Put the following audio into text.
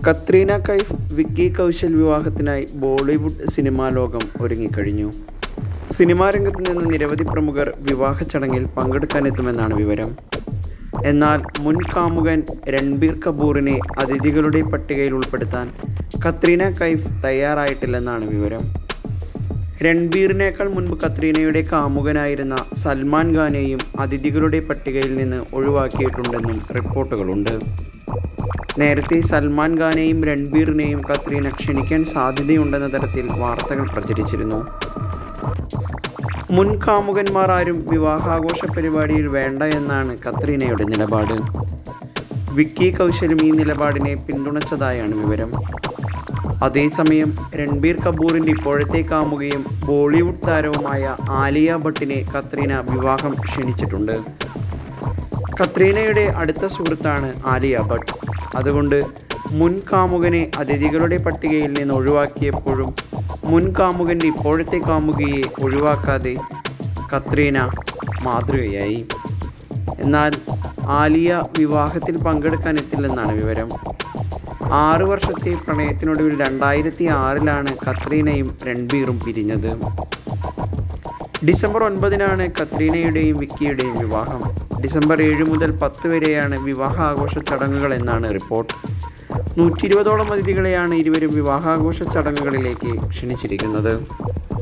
കത്രീന കൈഫ് വിക്കി കൗശൽ വിവാഹത്തിനായി ബോളിവുഡ് സിനിമാ ലോകം ഒരുങ്ങിക്കഴിഞ്ഞു സിനിമാ രംഗത്ത് നിന്ന് നിരവധി പ്രമുഖർ വിവാഹ ചടങ്ങിൽ പങ്കെടുക്കാനെത്തുമെന്നാണ് വിവരം എന്നാൽ മുൻ കാമുകൻ രൺബീർ കപൂറിനെ അതിഥികളുടെ പട്ടികയിൽ ഉൾപ്പെടുത്താൻ കത്രീന കൈഫ് തയ്യാറായിട്ടില്ലെന്നാണ് വിവരം രൺബീറിനേക്കാൾ മുൻപ് കത്രീനയുടെ കാമുകനായിരുന്ന സൽമാൻ ഖാനെയും അതിഥികളുടെ പട്ടികയിൽ നിന്ന് ഒഴിവാക്കിയിട്ടുണ്ടെന്നും റിപ്പോർട്ടുകളുണ്ട് നേരത്തെ സൽമാൻ ഖാനെയും രൺബീറിനെയും കത്രീന ക്ഷണിക്കാൻ സാധ്യതയുണ്ടെന്ന തരത്തിൽ വാർത്തകൾ പ്രചരിച്ചിരുന്നു മുൻ കാമുകന്മാർ ആരും വിവാഹാഘോഷ പരിപാടിയിൽ വേണ്ട എന്നാണ് കത്രീനയുടെ നിലപാട് വിക്കി കൗശലും ഈ നിലപാടിനെ പിന്തുണച്ചതായാണ് വിവരം അതേസമയം രൺബീർ കപൂറിൻ്റെ ഇപ്പോഴത്തെ കാമുകയും ബോളിവുഡ് താരവുമായ ആലിയ ഭട്ടിനെ കത്രീന വിവാഹം ക്ഷണിച്ചിട്ടുണ്ട് കത്രീനയുടെ അടുത്ത സുഹൃത്താണ് ആലിയ ഭട്ട് അതുകൊണ്ട് മുൻ കാമുകനെ അതിഥികളുടെ പട്ടികയിൽ നിന്ന് ഒഴിവാക്കിയപ്പോഴും മുൻ കാമുകൻ്റെ ഇപ്പോഴത്തെ കാമുകിയെ ഒഴിവാക്കാതെ കത്രീന മാതൃകയായി എന്നാൽ ആലിയ വിവാഹത്തിൽ പങ്കെടുക്കാൻ എത്തില്ലെന്നാണ് വിവരം ആറ് വർഷത്തെ പ്രണയത്തിനൊടുവിൽ രണ്ടായിരത്തി ആറിലാണ് കത്രീനയും രൺബീറും പിരിഞ്ഞത് ഡിസംബർ ഒൻപതിനാണ് കത്രീനയുടെയും വിക്കിയുടെയും വിവാഹം ഡിസംബർ ഏഴ് മുതൽ പത്ത് വരെയാണ് വിവാഹാഘോഷ ചടങ്ങുകൾ എന്നാണ് റിപ്പോർട്ട് നൂറ്റി ഇരുപതോളം അതിഥികളെയാണ് ഇരുവരും വിവാഹാഘോഷ ചടങ്ങുകളിലേക്ക് ക്ഷണിച്ചിരിക്കുന്നത്